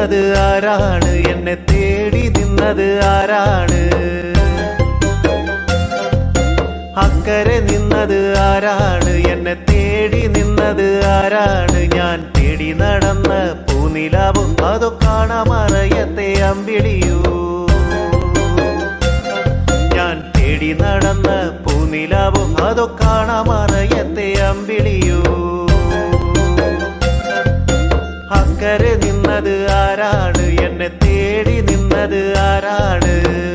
നിന്നത് ആരാണ് എന്നെ തേടി നിന്നത് ആരാണ് അക്കരെ നിന്നത് ആരാണ് എന്നെ തേടി നിന്നത് ആരാണ് ഞാൻ തേടി നടന്ന പൂനിലാവും അതോ കാണാമറയത്തെ അമ്പിളിയൂ ഞാൻ തേടി നടന്ന പൂനിലാവും അതോ കാണാമറയത്തെ അമ്പിളിയൂ അക്കരെ നിന്നത് ആരാണ് എന്നെ തേടി നിന്നത് ആരാണ്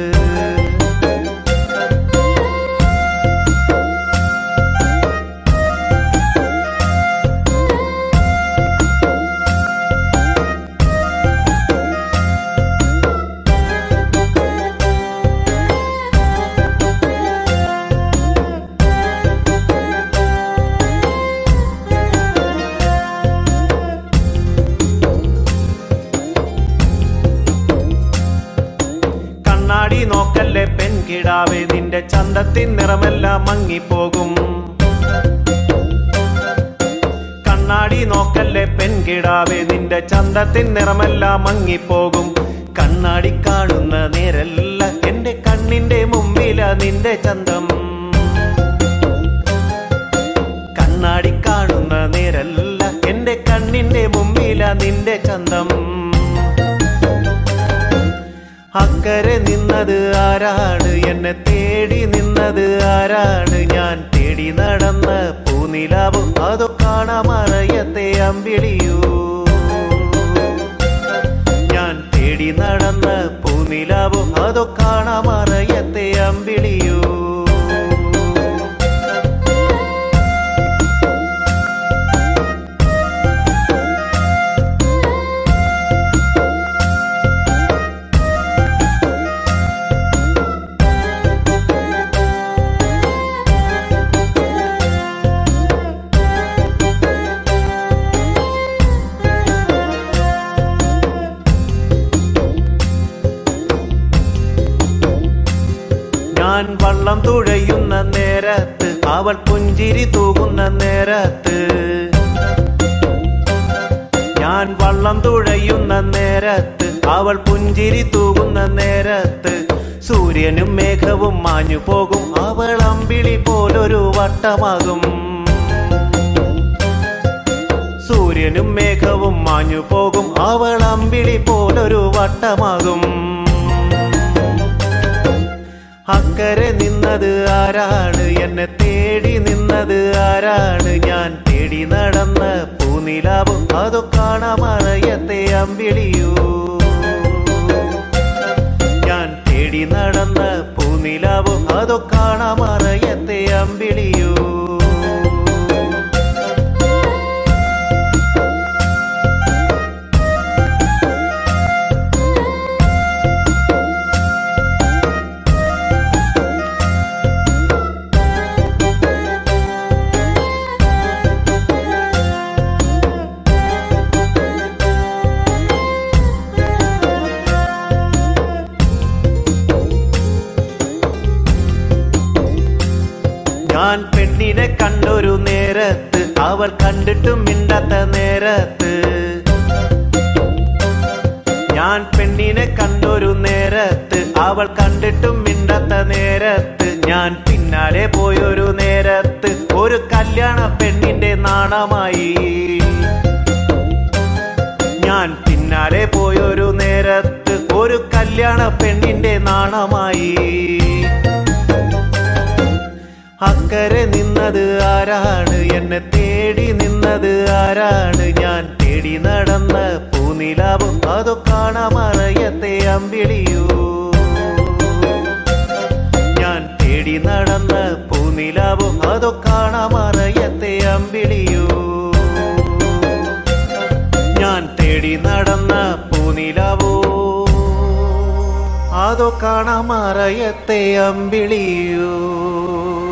കണ്ണാടി നോക്കല്ലേ പെൺകിടാവേ നിന്റെ ചന്തത്തിൻ നിറമെല്ലാം മങ്ങിപ്പോകും കണ്ണാടി നോക്കല്ലേ പെൺകിടാവേ നിന്റെ ചന്തത്തിൻ നിറമെല്ലാം മങ്ങിപ്പോകും കണ്ണാടി കാണുന്ന നേരല്ല എന്റെ കണ്ണിന്റെ മുമ്പില നിന്റെ ചന്തം കണ്ണാടി കാണുന്ന നേരല്ല എന്റെ കണ്ണിന്റെ മുമ്പില നിന്റെ ചന്തം അക്കരെ നിന്നത് ആരാണ് എന്നെ തേടി നിന്നത് ആരാണ് ഞാൻ തേടി നടന്ന പൂനിലാവും അതോ കാണാമറയത്തെ അമ്പിളിയൂ ഞാൻ തേടി നടന്ന പൂനിലാവും അതോ കാണാമറയത്തെ അമ്പിളിയൂ ഞാൻ വള്ളം തുഴയുന്ന നേരത്ത് അവൾ പുഞ്ചിരി തൂകുന്ന നേരത്ത് ഞാൻ വള്ളം തുഴയുന്ന നേരത്ത് അവൾ പുഞ്ചിരി തൂകുന്ന നേരത്ത് സൂര്യനും മേഘവും മാഞ്ഞു പോകും അവൾ അമ്പിളി പോലൊരു വട്ടമാകും സൂര്യനും മേഘവും മാഞ്ഞു പോകും അവൾ അമ്പിളി പോലൊരു വട്ടമാകും അക്കരെ നിന്നത് ആരാണ് എന്നെ തേടി നിന്നത് ആരാണ് ഞാൻ തേടി നടന്ന പൂനിലാവും അതോ കാണാമറയത്തെ അമ്പിളിയൂ ഞാൻ തേടി നടന്ന പൂനിലാവും അതോ കാണാമറയത്തെ അമ്പിളിയൂ ഞാൻ പെണ്ണിനെ കണ്ടൊരു നേരത്ത് അവൾ കണ്ടിട്ടും മിണ്ടാത്ത നേരത്ത് ഞാൻ പെണ്ണിനെ കണ്ടൊരു നേരത്ത് അവൾ കണ്ടിട്ടും മിണ്ടാത്ത നേരത്ത് ഞാൻ പിന്നാലെ പോയൊരു നേരത്ത് ഒരു കല്യാണ പെണ്ണിന്റെ നാണമായി ഞാൻ പിന്നാലെ പോയൊരു നേരത്ത് ഒരു കല്യാണ പെണ്ണിന്റെ നാണമായി അക്കരെ നിന്നത് ആരാണ് എന്നെ തേടി നിന്നത് ആരാണ് ഞാൻ തേടി നടന്ന പൂനിലാവും അതോ കാണാമറയത്തെ അമ്പിളിയൂ ഞാൻ തേടി നടന്ന പൂനിലാവും അതോ കാണാമറയത്തെ അമ്പിളിയൂ ഞാൻ തേടി നടന്ന പൂനിലാവോ അതോ കാണാമറയത്തെ അമ്പിളിയൂ